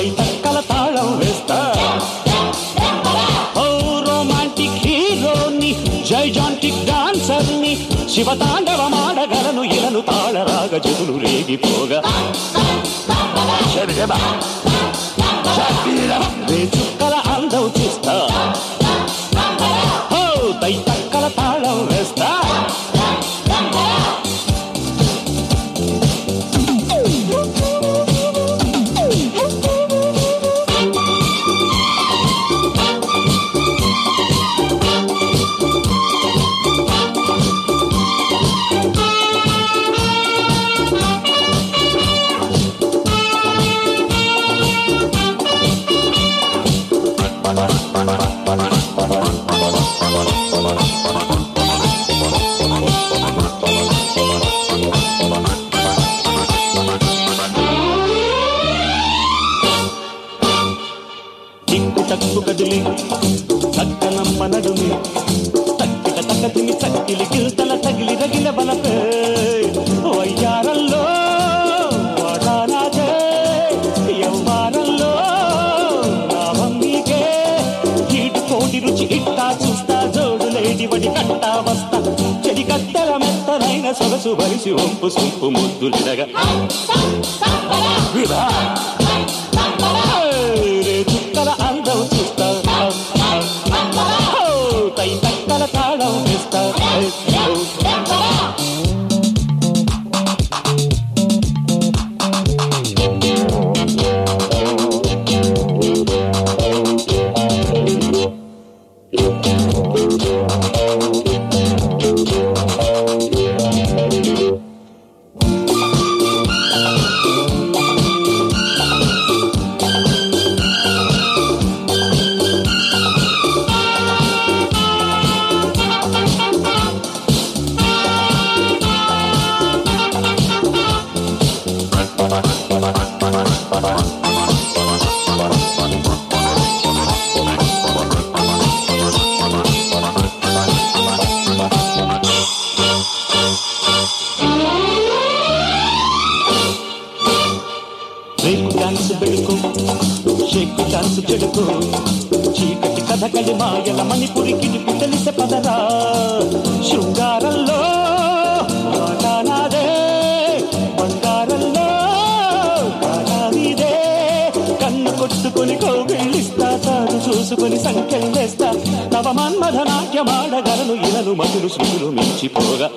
తై తక్కల తాళం వేస్తా ఓ రొమాంటిక్ హీరోని జైజాంటిక్ డాన్సర్ ని శివతాండవమాడగలను ఇలను తాళరాగ జతులు రేగిపోగా శరజబ, శబీరం, రే చుక్కల అందం చూస్తా ఓ తై తక్కల తాళం వేస్తా చిక్కు చక్కు కదిలి చక్కనమ్మ నడుమి తక్కిట తక్కతిని చక్కిలి గిల్తల తగిలి రగిల బలపే వయ్యారంలో వాటానాజే యవ్వారంలో లాభం నీకే ఈటు కోటి రుచి ఇట్టా చూస్తా జోడు లేడి వడి కట్టా వస్తా చెడి కట్టెల మెత్తనైన సొగసు బలిసి వంపు సొంపు ముద్దులిడగా విధా రే చుక్కల అందం చూస్తా ఓ, తై తక్కల తాళం వేస్తా రేకు డాన్స్ బెడుకు షేకు డాన్స్ చెడుకు చీకటి కథకళి మాయల మణిపురికి తెలిసే పదరా శృంగారంలో వాటానాదే బంగారంలో కానానిదే కన్ను కొట్టుకొని కౌగిళ్ళిస్తా తాను చూసుకొని సంఖ్యలు వేస్తా తవ మన్మథ నాట్యమాడగలను ఇలను మధులు శృతులు మించిపోగా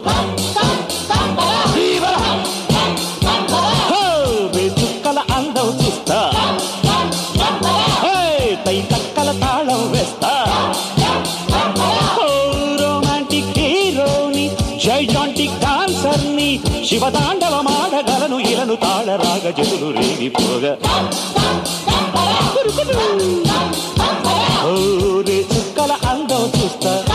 హో, వే చుక్కల అందం చూస్తా హే, తై తక్కల తాళం వేస్తా ఓ, రొమాంటిక్ హీరోని జైజాంటిక్ డాన్సర్ ని శివతాండవమాడగలను ఇలను తాళరాగ జతులు రేగిపోగా ఓ రే చుక్కల అందం చూస్తా